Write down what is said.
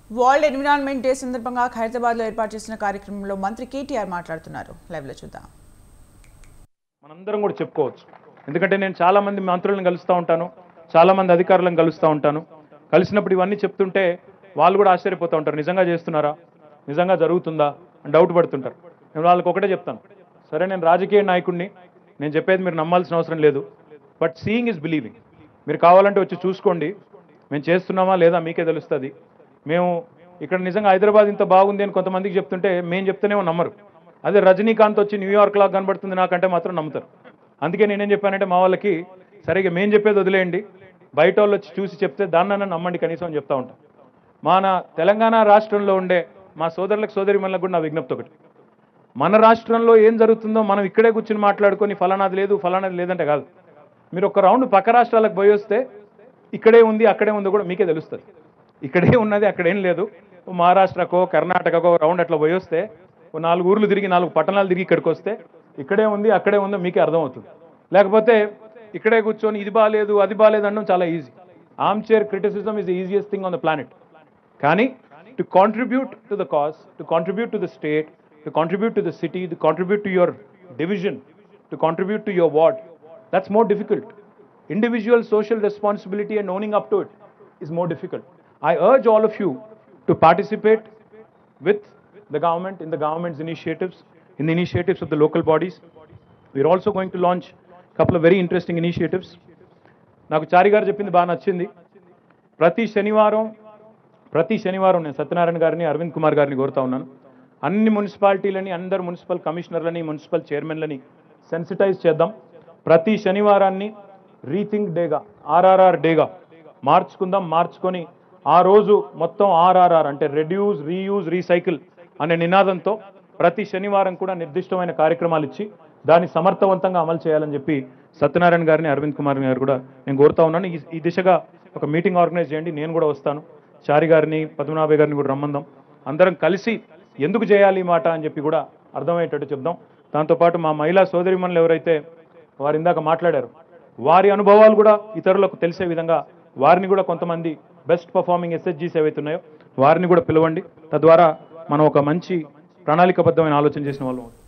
World environment day సందర్భంగా ఖైరతాబాద్లో ఏర్పాటు చేసిన కార్యక్రమంలో మంత్రి కేటీఆర్ మాట్లాడుతున్నారు లైవ్లో చూద్దాం మనందరం కూడా చెప్పుకోవచ్చు ఎందుకంటే నేను చాలా మంది మంత్రులను కలుస్తూ ఉంటాను చాలా మంది అధికారులను కలుస్తూ ఉంటాను కలిసినప్పుడు ఇవన్నీ చెప్తుంటే వాళ్ళు కూడా ఆశ్చర్యపోతూ ఉంటారు నిజంగా చేస్తున్నారా నిజంగా జరుగుతుందా అని డౌట్ పడుతుంటారు నేను వాళ్ళకి ఒకటే చెప్తాను సరే నేను రాజకీయ నాయకుడిని నేను చెప్పేది మీరు నమ్మాల్సిన అవసరం లేదు బట్ సీయింగ్ ఇస్ బిలీవింగ్ మీరు కావాలంటే వచ్చి చూసుకోండి మేము చేస్తున్నామా లేదా మీకే తెలుస్తుంది మేము ఇక్కడ నిజంగా హైదరాబాద్ ఇంత బాగుంది అని కొంతమందికి చెప్తుంటే మేము చెప్తేనేమో నమ్మరు అదే రజనీకాంత్ వచ్చి న్యూయార్క్ లాగా కనబడుతుంది నాకంటే మాత్రం నమ్ముతారు అందుకే నేనేం చెప్పానంటే మా వాళ్ళకి సరిగ్గా మేము చెప్పేది వదిలేయండి బయట వాళ్ళు వచ్చి చూసి చెప్తే దాన్నన్నా నమ్మండి కనీసం అని చెప్తా ఉంటాం మన తెలంగాణ రాష్ట్రంలో ఉండే మా సోదరులకు సోదరి కూడా నా విజ్ఞప్తి ఒకటి మన రాష్ట్రంలో ఏం జరుగుతుందో మనం ఇక్కడే కూర్చుని మాట్లాడుకొని ఫలానాది లేదు ఫలానాది లేదంటే కాదు మీరు ఒక రౌండ్ పక్క రాష్ట్రాలకు పోయి వస్తే ఇక్కడే ఉంది అక్కడే ఉందో కూడా మీకే తెలుస్తుంది ఇక్కడే ఉన్నది అక్కడేం లేదు ఓ మహారాష్ట్రకో కర్ణాటకకో రౌండ్ అట్లా పోయి వస్తే ఓ నాలుగు ఊర్లు తిరిగి నాలుగు పట్టణాలు తిరిగి ఇక్కడికి వస్తే ఇక్కడే ఉంది అక్కడే ఉందో మీకే అర్థమవుతుంది లేకపోతే ఇక్కడే కూర్చొని ఇది బాగాలేదు అది బాగాలేదు అనడం చాలా easy armchair criticism is the easiest thing on the planet కానీ to contribute to the cause to contribute to the state to contribute to the city to contribute to your division to contribute to your ward that's more difficult. Individual social responsibility and owning up to it is more difficult. I urge all of you to participate with the government in the government's initiatives, in the initiatives of the local bodies. We're also going to launch a couple of very interesting initiatives. నాకు చారి గారు చెప్పింది బాగా నచ్చింది ప్రతి శనివారం ప్రతి శనివారం నేను సత్యనారాయణ గారిని అరవింద్ కుమార్ గారిని కోరుతా ఉన్నాను అన్ని మున్సిపాలిటీలని అందరు మున్సిపల్ కమిషనర్లని మున్సిపల్ చైర్మన్లని సెన్సిటైజ్ చేద్దాం ప్రతి శనివారాన్ని రీథింక్ డేగా ఆర్ఆర్ఆర్ డేగా మార్చుకుందాం మార్చుకొని ఆ రోజు మొత్తం ఆర్ఆర్ఆర్ అంటే రెడ్యూస్ రీయూజ్ రీసైకిల్ అనే నినాదంతో ప్రతి శనివారం కూడా నిర్దిష్టమైన కార్యక్రమాలు ఇచ్చి దాన్ని సమర్థవంతంగా అమలు చేయాలని చెప్పి సత్యనారాయణ గారిని అరవింద్ కుమార్ గారు కూడా నేను కోరుతా ఉన్నాను ఈ- ఈ దిశగా ఒక మీటింగ్ ఆర్గనైజ్ చేయండి నేను కూడా వస్తాను చారి గారిని పద్మనాభ గారిని కూడా రమ్మందాం అందరం కలిసి ఎందుకు చేయాలి ఈ మాట అని చెప్పి కూడా అర్థమయ్యేటట్టు చెప్దాం దాంతోపాటు మా మహిళా సోదరిమణులు ఎవరైతే వారు ఇందాక మాట్లాడారు వారి అనుభవాలు కూడా ఇతరులకు తెలిసే విధంగా వారిని కూడా కొంతమంది బెస్ట్ పర్ఫార్మింగ్ ఎస్హెచ్జీస్ ఏవైతే ఉన్నాయో వారిని కూడా పిలవండి తద్వారా మనం ఒక మంచి ప్రణాళికబద్ధమైన ఆలోచన చేసిన వాళ్ళం అవుతాం.